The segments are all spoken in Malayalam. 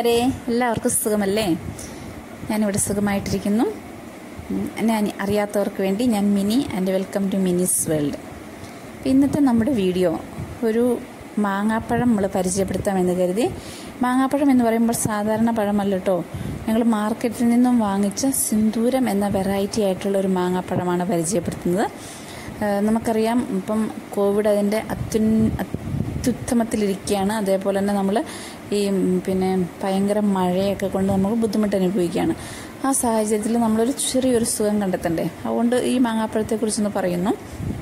കൂട്ടുകാരെ എല്ലാവർക്കും സുഖമല്ലേ ഞാനിവിടെ സുഖമായിട്ടിരിക്കുന്നു ഉം, എന്നെ അനി- അറിയാത്തവർക്ക് വേണ്ടി ഞാൻ Mini and welcome to Mini's world ഇന്നത്തെ നമ്മുടെ വീഡിയോ ഒരു മാങ്ങാപ്പഴം നമ്മൾ പരിചയപ്പെടുത്താമെന്ന് കരുതി മാങ്ങാപ്പഴം എന്ന് പറയുമ്പോൾ സാധാരണ പഴമല്ല കേട്ടോ ഞങ്ങൾ മാർക്കറ്റിൽ നിന്നും വാങ്ങിച്ച സിന്ദൂരം എന്ന വെറൈറ്റി ആയിട്ടുള്ള ഒരു മാങ്ങാപ്പഴമാണ് പരിചയപ്പെടുത്തുന്നത് ആ, നമുക്കറിയാം ഇപ്പം കോവിഡ് അതിൻ്റെ അത്യുൻ അത്യുത്തമത്തിലിരിക്കുകയാണ് അതേപോലെ തന്നെ നമ്മൾ ഈ ഉം, പിന്നെ ഭയങ്കര മഴയൊക്കെ കൊണ്ട് നമുക്ക് ബുദ്ധിമുട്ട് അനുഭവിക്കുകയാണ് ആ സാഹചര്യത്തിൽ നമ്മളൊരു ചെറിയൊരു സുഖം കണ്ടെത്തണ്ടേ അതുകൊണ്ട് ഈ മാങ്ങാപ്പഴത്തെക്കുറിച്ചൊന്ന് പറയുന്നു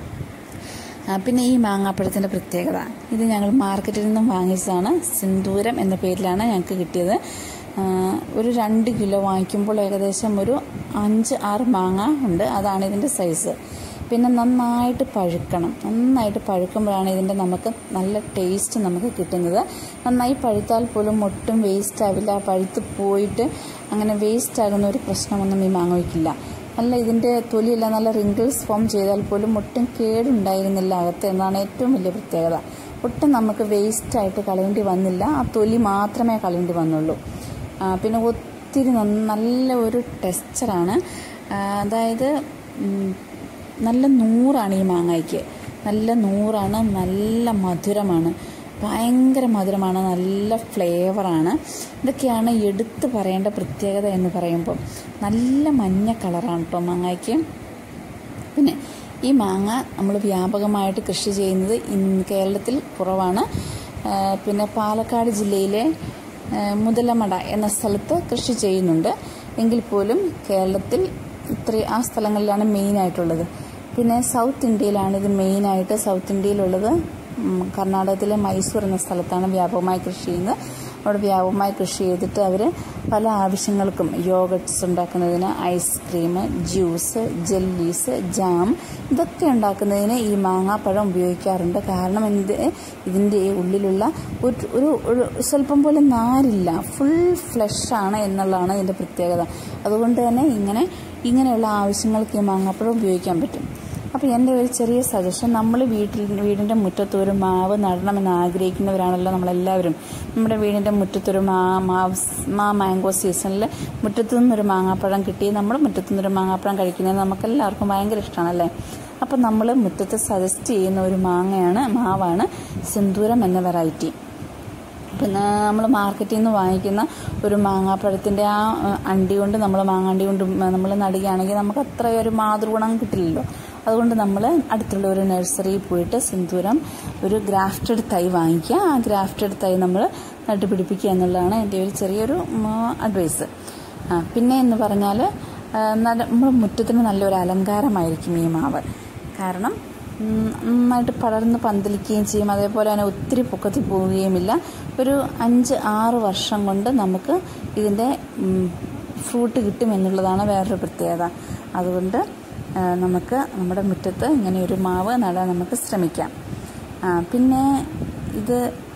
ആ, പിന്നെ ഈ മാങ്ങാപ്പഴത്തിൻ്റെ പ്രത്യേകത ഇത് ഞങ്ങൾ മാർക്കറ്റിൽ നിന്നും വാങ്ങിച്ചതാണ് സിന്ദൂരം എന്ന പേരിലാണ് ഞങ്ങൾക്ക് കിട്ടിയത് ആ, ഒരു രണ്ട് കിലോ വാങ്ങിക്കുമ്പോൾ ഏകദേശം ഒരു അഞ്ച് ആറ് മാങ്ങ ഉണ്ട് അതാണ് ഇതിൻ്റെ സൈസ് പിന്നെ നന്നായിട്ട് പഴുക്കണം നന്നായിട്ട് പഴുക്കുമ്പോഴാണ് ഇതിൻ്റെ നമുക്ക് നല്ല ടേസ്റ്റ് നമുക്ക് കിട്ടുന്നത് നന്നായി പഴുത്താൽ പോലും ഒട്ടും വേസ്റ്റ് ആവില്ല പഴുത്ത് പോയിട്ട് അങ്ങനെ വേസ്റ്റ് ആകുന്ന ഒരു പ്രശ്നമൊന്നും ഈ മാങ്ങയ്ക്കില്ല നല്ല ഇതിൻ്റെ തൊലിയെല്ലാം നല്ല റിങ്കിൾസ് ഫോം ചെയ്താൽ പോലും ഒട്ടും കേടുണ്ടായിരുന്നില്ല അകത്ത് എന്നാണ് ഏറ്റവും വലിയ പ്രത്യേകത ഒട്ടും നമുക്ക് വേസ്റ്റായിട്ട് കളയേണ്ടി വന്നില്ല ആ തൊലി മാത്രമേ കളയേണ്ടി വന്നുള്ളൂ ആ, പിന്നെ ഒത്തിരി നന്ന- നല്ല ഒരു ടെക്സ്ചറാണ് അതായത് ഉം, നല്ല നൂറാണ് ഈ മാങ്ങയ്ക്ക് നല്ല നൂറാണ് നല്ല മധുരമാണ് ഭയങ്കര മധുരമാണ് നല്ല ഫ്ലേവറാണ് ഇതൊക്കെയാണ് എടുത്തു പറയേണ്ട പ്രത്യേകത എന്ന് പറയുമ്പോൾ നല്ല മഞ്ഞ കളറാണ് കേട്ടോ മാങ്ങയ്ക്ക് പിന്നെ ഈ മാങ്ങ നമ്മൾ വ്യാപകമായിട്ട് കൃഷി ചെയ്യുന്നത് ഇൻ- കേരളത്തിൽ കുറവാണ് ആ, പിന്നെ പാലക്കാട് ജില്ലയിലെ ആ, മുതലമട എന്ന സ്ഥലത്ത് കൃഷി ചെയ്യുന്നുണ്ട് എങ്കിൽ പോലും കേരളത്തിൽ ഇത്ര ആ സ്ഥലങ്ങളിലാണ് മെയിനായിട്ടുള്ളത് പിന്നെ സൗത്ത് ഇന്ത്യയിലാണ് ഇത് മെയിനായിട്ട് സൗത്ത് ഇന്ത്യയിലുള്ളത് ഉം, കർണാടകത്തിലെ മൈസൂർ എന്ന സ്ഥലത്താണ് വ്യാപകമായി കൃഷി ചെയ്യുന്നത് അവിടെ വ്യാപകമായി കൃഷി ചെയ്തിട്ട് അവർ പല ആവശ്യങ്ങൾക്കും യോഗട്ട്സ് ഉണ്ടാക്കുന്നതിന് ഐസ്ക്രീം ജ്യൂസ് ജെല്ലീസ് ജാം ഇതൊക്കെ ഉണ്ടാക്കുന്നതിന് ഈ മാങ്ങാപ്പഴം ഉപയോഗിക്കാറുണ്ട് കാരണം എന്ത് ഇതിൻ്റെ ഈ ഉള്ളിലുള്ള ഒരു ഒരു ഒരു സ്വല്പം പോലും നാരില്ല ഫുൾ ഫ്ലഷാണ് എന്നുള്ളതാണ് ഇതിൻ്റെ പ്രത്യേകത അതുകൊണ്ട് തന്നെ ഇങ്ങനെ ഇങ്ങനെയുള്ള ആവശ്യങ്ങൾക്ക് ഈ മാങ്ങാപ്പഴം ഉപയോഗിക്കാൻ പറ്റും അപ്പോൾ എൻ്റെ ഒരു ചെറിയ സജഷൻ നമ്മൾ വീട്ടിൽ വീടിൻ്റെ മുറ്റത്ത് ഒരു മാവ് നടണമെന്ന് ആഗ്രഹിക്കുന്നവരാണല്ലോ നമ്മളെല്ലാവരും നമ്മുടെ വീടിൻ്റെ മുറ്റത്തൊരു മാ മാവ് മാ മാംഗോ സീസണിൽ മുറ്റത്തു നിന്നൊരു മാങ്ങാപ്പഴം കിട്ടി നമ്മൾ മുറ്റത്തു നിന്നൊരു മാങ്ങാപ്പഴം കഴിക്കുന്നത് നമുക്കെല്ലാവർക്കും ഭയങ്കര ഇഷ്ടമാണല്ലേ അപ്പം നമ്മൾ മുറ്റത്ത് സജസ്റ്റ് ചെയ്യുന്ന ഒരു മാങ്ങയാണ് മാവാണ് സിന്ദൂരം എന്ന വെറൈറ്റി പിന്നെ നമ്മൾ മാർക്കറ്റിൽ നിന്ന് വാങ്ങിക്കുന്ന ഒരു മാങ്ങാപ്പഴത്തിൻ്റെ ആ അഹ്, അണ്ടി കൊണ്ട് നമ്മൾ മാങ്ങാണ്ടി കൊണ്ട് നമ്മൾ നടുകയാണെങ്കിൽ നമുക്ക് അത്ര ഒരു മാതൃഗുണം കിട്ടില്ലല്ലോ അതുകൊണ്ട് നമ്മൾ അടുത്തുള്ള ഒരു നഴ്സറിയിൽ പോയിട്ട് സിന്ദൂരം ഒരു ഗ്രാഫ്റ്റഡ് തൈ വാങ്ങിക്കുക ആ ഗ്രാഫ്റ്റഡ് തൈ നമ്മൾ നട്ടുപിടിപ്പിക്കുക എന്നുള്ളതാണ് എൻ്റെ ഒരു ചെറിയൊരു അഡ്വൈസ് ആ പിന്നെ എന്ന് പറഞ്ഞാൽ നമ്മുടെ മുറ്റത്തിന് നല്ലൊരു അലങ്കാരമായിരിക്കും ഈ മാവ് കാരണം ഉം, നന്നായിട്ട് പടർന്ന് പന്തലിക്കുകയും ചെയ്യും അതേപോലെ തന്നെ ഒത്തിരി പൊക്കത്തിൽ പോവുകയുമില്ല ഒരു അഞ്ച് ആറ് വർഷം കൊണ്ട് നമുക്ക് ഇതിൻ്റെ ഫ്രൂട്ട് കിട്ടും എന്നുള്ളതാണ് വേറൊരു പ്രത്യേകത അതുകൊണ്ട് ആ, നമുക്ക് നമ്മുടെ മുറ്റത്ത് ഇങ്ങനെ ഒരു മാവ് നടാൻ നമുക്ക് ശ്രമിക്കാം ആ, പിന്നെ ഇത്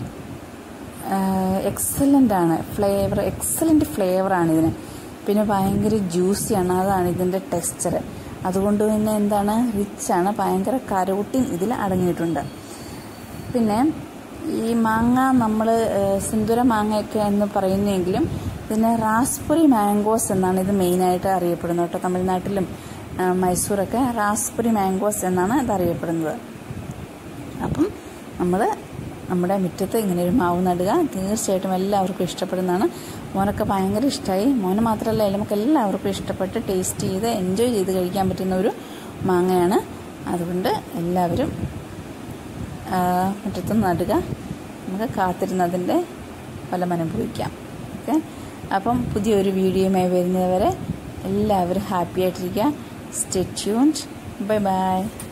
എക്സലൻ്റ് ആണ് ഫ്ലേവർ എക്സലൻ്റ് ഫ്ലേവറാണ് ഇതിന് പിന്നെ ഭയങ്കര ജ്യൂസിയാണ് അതാണ് ഇതിൻ്റെ ടെക്സ്ചർ അതുകൊണ്ട് പിന്നെ എന്താണ് റിച്ചാണ് ഭയങ്കര കരോട്ടിൻ ഇതിൽ അടങ്ങിയിട്ടുണ്ട് പിന്നെ ഈ മാങ്ങ നമ്മൾ സിന്ദൂര മാങ്ങയൊക്കെ എന്ന് പറയുന്നെങ്കിലും ഇതിനെ റാസ്പുരി മാംഗോസ് എന്നാണ് ഇത് മെയിനായിട്ട് അറിയപ്പെടുന്നത് കേട്ടോ തമിഴ്നാട്ടിലും ആ, മൈസൂരൊക്കെ റാസ്പുരി മാംഗോസ് എന്നാണ് ഇത് അറിയപ്പെടുന്നത് അപ്പം നമ്മൾ നമ്മുടെ മുറ്റത്ത് ഇങ്ങനെ ഒരു മാവ് നടുക തീർച്ചയായിട്ടും എല്ലാവർക്കും ഇഷ്ടപ്പെടുന്നതാണ് മോനൊക്കെ ഭയങ്കര ഇഷ്ടമായി മോന് മാത്രമല്ല നമുക്ക് എല്ലാവർക്കും ഇഷ്ടപ്പെട്ട് ടേസ്റ്റ് ചെയ്ത് എൻജോയ് ചെയ്ത് കഴിക്കാൻ പറ്റുന്ന ഒരു മാങ്ങയാണ് അതുകൊണ്ട് എല്ലാവരും ആ, മുറ്റത്ത് നടുക നമുക്ക് കാത്തിരുന്നതിൻ്റെ ഫലം അനുഭവിക്കാം ഓക്കെ അപ്പം പുതിയൊരു വീഡിയോയുമായി വരുന്നവരെ എല്ലാവരും ഹാപ്പി ആയിട്ടിരിക്കുക സ്റ്റേ ട്യൂൺഡ് ബൈ ബൈ